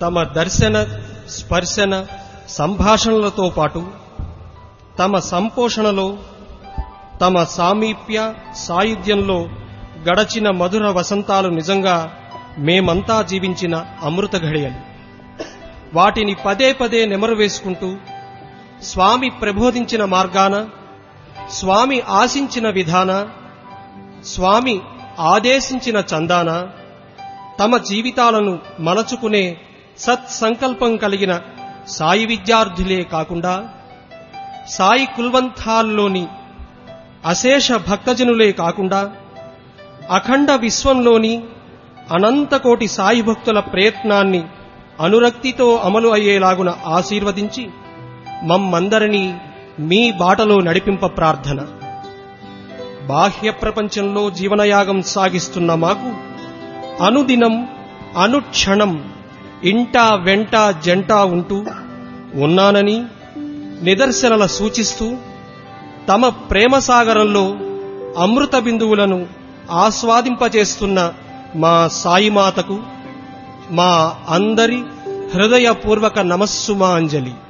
తమ దర్శన స్పర్శన సంభాషణలతో పాటు తమ సంపోషణలో తమ సామీప్య సాయుధ్యంలో గడచిన మధుర వసంతాలు నిజంగా మేమంతా జీవించిన అమృత ఘడియలు వాటిని పదే పదే నెమరు వేసుకుంటూ స్వామి ప్రబోధించిన మార్గాన స్వామి ఆశించిన విధాన స్వామి ఆదేశించిన చందాన తమ జీవితాలను మలచుకునే సత్సంకల్పం కలిగిన సాయి విద్యార్థులే కాకుండా సాయి కుల్వంతాల్లోని అశేష భక్తజనులే కాకుండా అఖండ విశ్వంలోని అనంతకోటి సాయి భక్తుల ప్రయత్నాన్ని అనురక్తితో అమలు అయ్యేలాగున ఆశీర్వదించి మమ్మందరినీ మీ బాటలో నడిపింప ప్రార్థన బాహ్య ప్రపంచంలో జీవనయాగం సాగిస్తున్న మాకు అనుదినం అనుక్షణం ఇంటా వెంట జంట ఉంటూ ఉన్నానని నిదర్శనల సూచిస్తూ తమ ప్రేమ సాగరంలో అమృత బిందువులను ఆస్వాదింపచేస్తున్న మా సాయిమాతకు మా అందరి హృదయపూర్వక నమస్సుమాంజలి